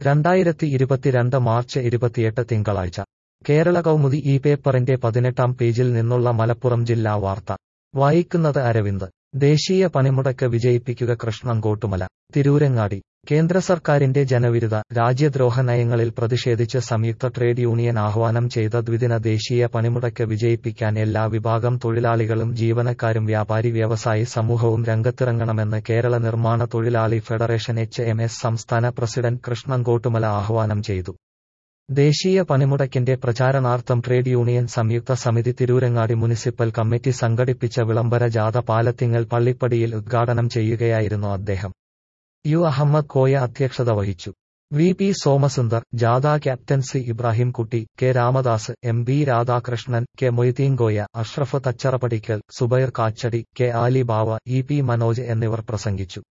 രണ്ടായിരത്തി ഇരുപത്തിരണ്ട് മാർച്ച് ഇരുപത്തിയെട്ട് തിങ്കളാഴ്ച കേരള കൗമുദി ഈ പേപ്പറിന്റെ പതിനെട്ടാം പേജിൽ നിന്നുള്ള മലപ്പുറം ജില്ലാ വാർത്ത വായിക്കുന്നത് അരവിന്ദ് ദേശീയ പണിമുടക്ക് വിജയിപ്പിക്കുക കൃഷ്ണൻകോട്ടുമല തിരൂരങ്ങാടി കേന്ദ്ര സർക്കാരിന്റെ ജനവിരുദ്ധ രാജ്യദ്രോഹ നയങ്ങളിൽ പ്രതിഷേധിച്ച് സംയുക്ത ട്രേഡ് യൂണിയൻ ആഹ്വാനം ചെയ്ത ദ്വിദിന ദേശീയ പണിമുടക്ക് വിജയിപ്പിക്കാൻ എല്ലാ വിഭാഗം തൊഴിലാളികളും ജീവനക്കാരും വ്യാപാരി വ്യവസായി സമൂഹവും രംഗത്തിറങ്ങണമെന്ന് കേരള നിർമ്മാണ തൊഴിലാളി ഫെഡറേഷൻ എച്ച് എം എസ് സംസ്ഥാന പ്രസിഡന്റ് കൃഷ്ണൻകോട്ടുമല ആഹ്വാനം ചെയ്തു ദേശീയ പണിമുടക്കിന്റെ പ്രചാരണാർത്ഥം ട്രേഡ് യൂണിയൻ സംയുക്ത സമിതി തിരൂരങ്ങാടി മുനിസിപ്പൽ കമ്മിറ്റി സംഘടിപ്പിച്ച വിളംബര ജാഥ പാലത്തിങ്ങൽ പള്ളിപ്പടിയിൽ ഉദ്ഘാടനം ചെയ്യുകയായിരുന്നു അദ്ദേഹം യു അഹമ്മദ് കോയ അധ്യക്ഷത വഹിച്ചു വി പി സോമസുന്ദർ ജാഥ captain C Ibrahimkutty K Ramadas M B Radhakrishnan K Moideenkoya Ashraf Thacharapadikkal Subair Kachadi K Ali Bava E P Manoj എന്നിവർ പ്രസംഗിച്ചു